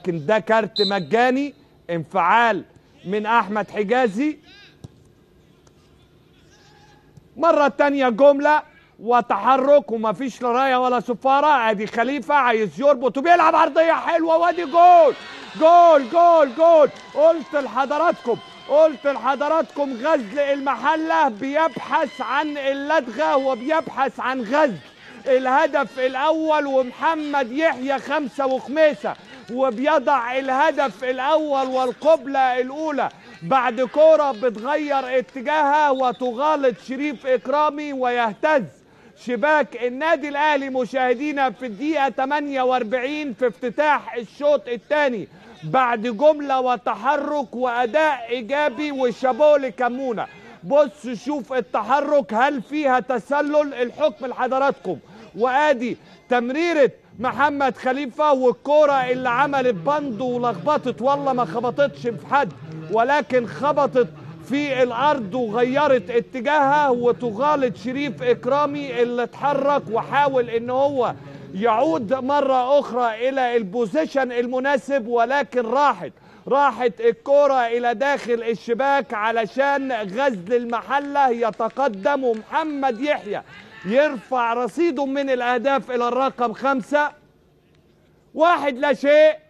لكن ده كارت مجاني انفعال من احمد حجازي مرة تانية جملة وتحرك ومفيش لا رايه ولا صفاره ادي خليفه عايز يربط وبيلعب عرضيه حلوه وادي جول جول جول جول قلت لحضراتكم قلت لحضراتكم غزل المحله بيبحث عن اللدغه وبيبحث عن غزل الهدف الاول ومحمد يحيى خمسه وخميسه وبيضع الهدف الاول والقبله الاولى بعد كوره بتغير اتجاهها وتغالط شريف اكرامي ويهتز شباك النادي الاهلي مشاهدينا في الدقيقه 48 في افتتاح الشوط الثاني بعد جمله وتحرك واداء ايجابي وشابوه لكمونه بص شوف التحرك هل فيها تسلل الحكم لحضراتكم وادي تمريره محمد خليفه والكوره اللي عملت بند ولخبطت والله ما خبطتش في حد ولكن خبطت في الارض وغيرت اتجاهها وتغالط شريف اكرامي اللي اتحرك وحاول ان هو يعود مرة اخرى الى البوزيشن المناسب ولكن راحت راحت الكرة الى داخل الشباك علشان غزل المحلة يتقدم ومحمد يحيى يرفع رصيده من الاهداف الى الرقم خمسة واحد لا شيء